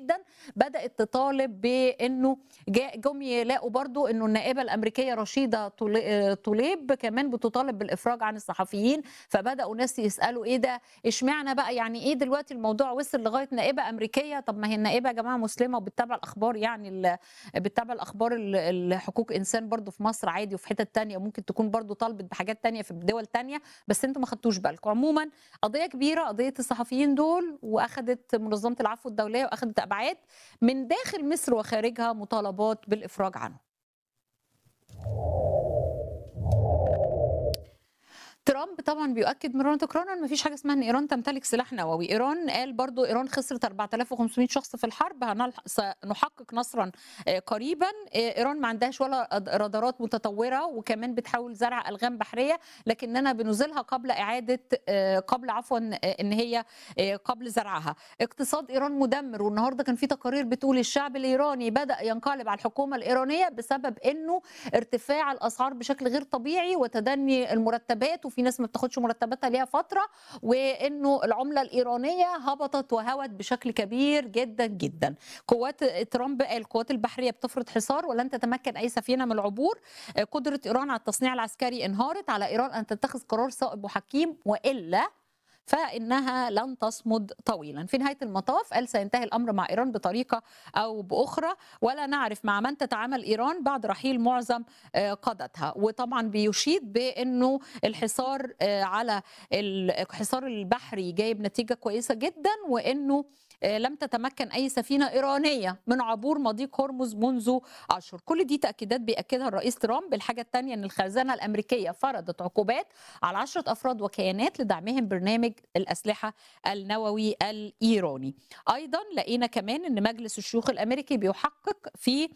جدا بدات تطالب بانه جا- جم يلاقوا برضو انه النائبه الامريكيه رشيده طل- آه، طليب كمان بتطالب بالافراج عن الصحفيين فبداوا ناس يسالوا ايه ده اشمعنى بقى يعني ايه دلوقتي الموضوع وصل لغايه نائبه امريكيه طب ما هي النائبه يا جماعه مسلمه وبتتابع الاخبار يعني ال- بتتابع الاخبار ال- الحقوق انسان برضو في مصر عادي وفي حتت تانية ممكن تكون برضو طالبت بحاجات تانية في دول تانية بس انتوا ما خدتوش بالكم عموما قضيه كبيره قضيه الصحفيين دول واخدت منظمه العفو الدوليه واخدت ابعاد من داخل مصر وخارجها مطالبات بالافراج عنه ترامب طبعا بيؤكد مرارا تكرارا ان مفيش حاجه اسمها ان ايران تمتلك سلاح نووي ايران قال برضو ايران خسرت 4500 شخص في الحرب هنلح- سنحقق نصرا آه، قريبا آه، ايران ما عندهاش ولا أد- رادارات متطوره وكمان بتحاول زرع الغام بحريه لكننا بنزيلها قبل اعاده آه، قبل عفوا آه، ان هي آه، قبل زرعها اقتصاد ايران مدمر والنهارده كان في تقارير بتقول الشعب الايراني بدا ينقلب على الحكومه الايرانيه بسبب انه ارتفاع الاسعار بشكل غير طبيعي وتدني المرتبات وفي ناس ما بتاخدش مرتباتها ليها فتره وانه العمله الايرانيه هبطت وهوت بشكل كبير جدا جدا قوات ترامب قال القوات البحريه بتفرض حصار ولن تتمكن اي سفينه من العبور قدره ايران على التصنيع العسكري انهارت على ايران ان تتخذ قرار صائب وحكيم والا فانها لن تصمد طويلا في نهايه المطاف قال سينتهي الامر مع ايران بطريقه او باخرى ولا نعرف مع من تتعامل ايران بعد رحيل معظم آه، قادتها وطبعا بيشيد بانه الحصار آه، على الحصار البحري جايب نتيجه كويسه جدا وانه آه، لم تتمكن اي سفينه ايرانيه من عبور مضيق هرمز منذ اشهر كل دي تاكيدات بياكدها الرئيس ترامب الحاجه الثانيه ان الخزانه الامريكيه فرضت عقوبات على عشرة افراد وكيانات لدعمهم برنامج الاسلحه النووي الايراني ايضا لقينا كمان ان مجلس الشيوخ الامريكي بيحقق في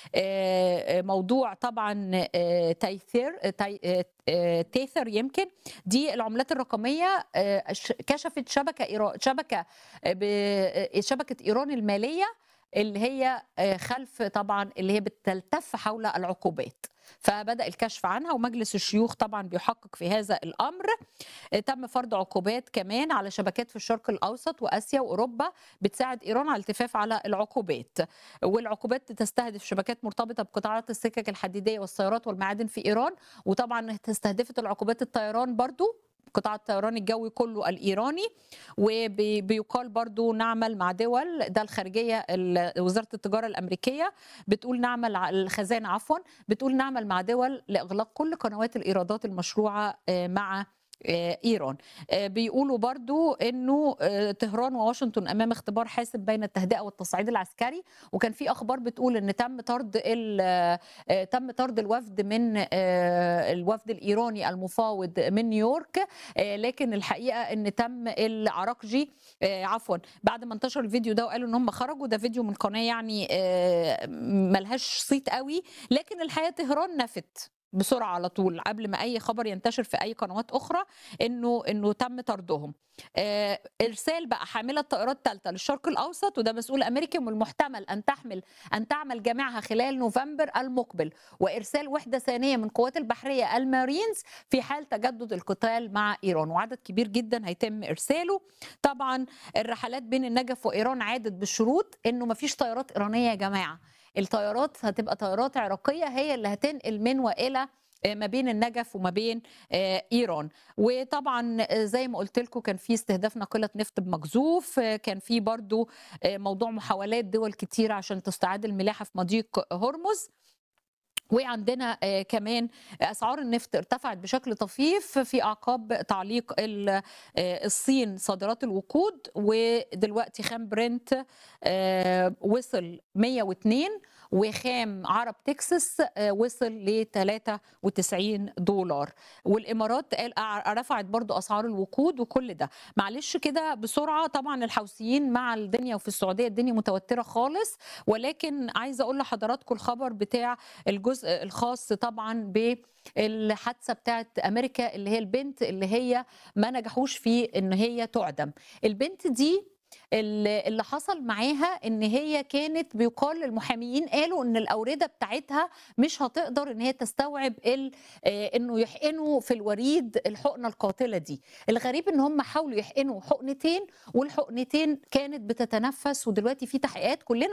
آه، موضوع طبعا آه، تايثر آه، تاي- آه، آه، تيثر يمكن دي العملات الرقميه آه، ش- كشفت شبكه إيران شبكه آه، ب- آه، شبكه ايران الماليه اللي هي آه، خلف طبعا اللي هي بتلتف حول العقوبات فبدا الكشف عنها ومجلس الشيوخ طبعا بيحقق في هذا الامر آه، تم فرض عقوبات كمان على شبكات في الشرق الاوسط واسيا واوروبا بتساعد ايران على الالتفاف على العقوبات والعقوبات تستهدف شبكات مرتبطه بقطاعات السكك الحديديه والسيارات والمعادن في ايران وطبعا استهدفت العقوبات الطيران برضو قطاع الطيران الجوي كله الايراني وبيقال برضو نعمل مع دول ده الخارجيه ال- وزاره التجاره الامريكيه بتقول نعمل ع- الخزانه عفوا بتقول نعمل مع دول لاغلاق كل قنوات الايرادات المشروعه آه، مع آه، ايران آه، بيقولوا برضو انه آه، طهران وواشنطن امام اختبار حاسم بين التهدئه والتصعيد العسكري وكان في اخبار بتقول ان تم طرد ال- آه، تم طرد الوفد من آه، الوفد الايراني المفاوض من نيويورك آه، لكن الحقيقه ان تم العراقجي آه، عفوا بعد ما انتشر الفيديو ده وقالوا ان هم خرجوا ده فيديو من قناه يعني آه، ملهاش صيت قوي لكن الحقيقه طهران نفت بسرعه على طول قبل ما اي خبر ينتشر في اي قنوات اخرى انه انه تم طردهم آه، ارسال بقى حامله طائرات ثالثه للشرق الاوسط وده مسؤول امريكي والمحتمل ان تحمل ان تعمل جميعها خلال نوفمبر المقبل وارسال وحده ثانيه من قوات البحريه المارينز في حال تجدد القتال مع ايران وعدد كبير جدا هيتم ارساله طبعا الرحلات بين النجف وايران عادت بالشروط انه مفيش طيارات ايرانيه يا جماعه الطيارات هتبقى طيارات عراقيه هي اللي هتنقل من والى آه، ما بين النجف وما بين آه، ايران وطبعا آه، زي ما قلت لكم كان في استهداف ناقله نفط بمجزوف آه، كان في برضو آه، موضوع محاولات دول كتير عشان تستعاد الملاحه في مضيق هرمز وعندنا آه، كمان اسعار النفط ارتفعت بشكل طفيف في اعقاب تعليق ال- آه، الصين صادرات الوقود ودلوقتي خام برنت آه، وصل 102 وخام عرب تكساس آه، وصل ل 93 دولار والامارات قال أع- رفعت برضو اسعار الوقود وكل ده معلش كده بسرعه طبعا الحوثيين مع الدنيا وفي السعوديه الدنيا متوتره خالص ولكن عايزه اقول لحضراتكم الخبر بتاع الجزء الخاص طبعا بالحادثه بتاعت امريكا اللي هي البنت اللي هي ما نجحوش في ان هي تعدم البنت دي اللي حصل معاها ان هي كانت بيقال المحاميين قالوا ان الاورده بتاعتها مش هتقدر ان هي تستوعب انه يحقنوا في الوريد الحقنه القاتله دي الغريب ان هم حاولوا يحقنوا حقنتين والحقنتين كانت بتتنفس ودلوقتي في تحقيقات كلنا